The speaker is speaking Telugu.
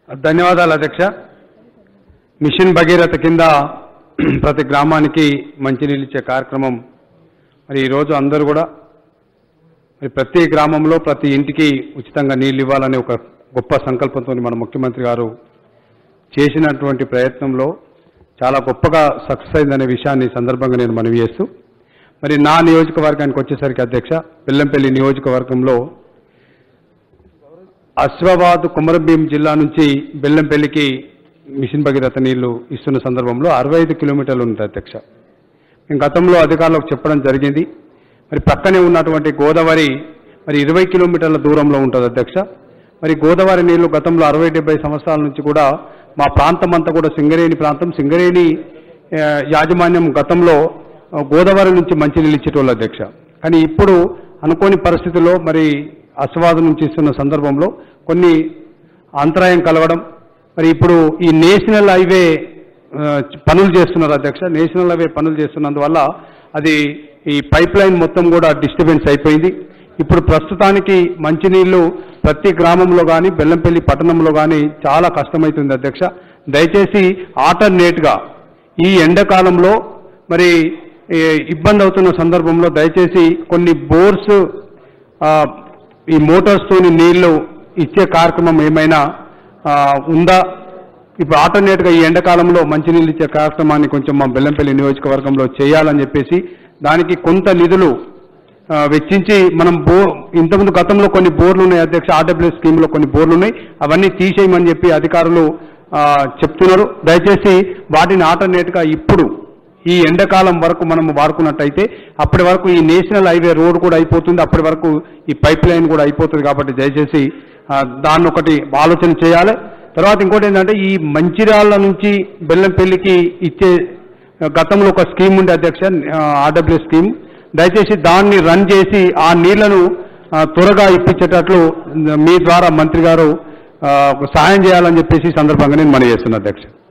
ధన్యవాదాలు అధ్యక్ష మిషన్ భగీరథ కింద ప్రతి గ్రామానికి మంచినీళ్ళు ఇచ్చే కార్యక్రమం మరి ఈరోజు అందరూ కూడా మరి ప్రతి గ్రామంలో ప్రతి ఇంటికి ఉచితంగా నీళ్ళు ఇవ్వాలనే ఒక గొప్ప సంకల్పంతో మన ముఖ్యమంత్రి గారు చేసినటువంటి ప్రయత్నంలో చాలా గొప్పగా సక్సెస్ అయిందనే విషయాన్ని ఈ సందర్భంగా నేను మనవి చేస్తూ మరి నా నియోజకవర్గానికి వచ్చేసరికి అధ్యక్ష బెల్లంపల్లి నియోజకవర్గంలో అశ్వాబాద్ కుమరభీం జిల్లా నుంచి బెల్లంపల్లికి మిషన్ భగీరథ నీళ్లు ఇస్తున్న సందర్భంలో అరవై ఐదు కిలోమీటర్లు ఉంటుంది అధ్యక్ష మేము గతంలో అధికారులకు చెప్పడం జరిగింది మరి పక్కనే ఉన్నటువంటి గోదావరి మరి ఇరవై కిలోమీటర్ల దూరంలో ఉంటుంది అధ్యక్ష మరి గోదావరి నీళ్లు గతంలో అరవై డెబ్బై సంవత్సరాల నుంచి కూడా మా ప్రాంతం అంతా కూడా సింగరేణి ప్రాంతం సింగరేణి ఆ, యాజమాన్యం గతంలో ఆ, గోదావరి నుంచి మంచినీళ్ళు ఇచ్చేటోళ్ళు అధ్యక్ష కానీ ఇప్పుడు అనుకోని పరిస్థితుల్లో మరి అస్వాదం నుంచి ఇస్తున్న సందర్భంలో కొన్ని అంతరాయం కలవడం మరి ఇప్పుడు ఈ నేషనల్ హైవే ఆ, పనులు చేస్తున్నారు అధ్యక్ష నేషనల్ హైవే పనులు చేస్తున్నందువల్ల అది ఈ పైప్ లైన్ మొత్తం కూడా డిస్టర్బెన్స్ అయిపోయింది ఇప్పుడు ప్రస్తుతానికి మంచినీళ్లు ప్రతి గ్రామంలో కానీ బెల్లంపల్లి పట్టణంలో కానీ చాలా కష్టమవుతుంది అధ్యక్ష దయచేసి ఆల్టర్నేట్గా ఈ ఎండాకాలంలో మరి ఏ, ఇబ్బంది అవుతున్న సందర్భంలో దయచేసి కొన్ని బోర్స్ ఆ, ఈ మోటార్స్తోని నీళ్లు ఇచ్చే కార్యక్రమం ఏమైనా ఆ, ఉందా ఇప్పుడు ఆల్టర్నేట్గా ఈ ఎండాకాలంలో మంచినీళ్ళు ఇచ్చే కార్యక్రమాన్ని కొంచెం మా బెల్లంపల్లి నియోజకవర్గంలో చేయాలని చెప్పేసి దానికి కొంత నిధులు ఆ, వెచ్చించి మనం బో ఇంతకుముందు గతంలో కొన్ని బోర్లు ఉన్నాయి అధ్యక్ష ఆర్డబ్ల్యూ స్కీమ్లో కొన్ని బోర్లు ఉన్నాయి అవన్నీ తీసేయమని చెప్పి అధికారులు ఆ, చెప్తున్నారు దయచేసి వాటిని ఆల్టర్నేట్గా ఇప్పుడు ఈ ఎండాకాలం వరకు మనం వాడుకున్నట్టయితే అప్పటి వరకు ఈ నేషనల్ హైవే రోడ్ కూడా అయిపోతుంది అప్పటి వరకు ఈ పైప్ లైన్ కూడా అయిపోతుంది కాబట్టి దయచేసి ఆ, దాన్ని ఒకటి ఆలోచన చేయాలి తర్వాత ఇంకోటి ఏంటంటే ఈ మంచిర్యాల నుంచి బెల్లంపల్లికి ఇచ్చే గతంలో ఒక స్కీమ్ ఉండే అధ్యక్ష ఆర్డబ్ల్యూ స్కీమ్ దయచేసి దాన్ని రన్ చేసి ఆ నీళ్లను ఆ, త్వరగా ఇప్పించేటట్లు మీ ద్వారా మంత్రి గారు ఆ, సహాయం చేయాలని చెప్పేసి ఈ సందర్భంగా నేను మనవి చేస్తున్నా అధ్యక్ష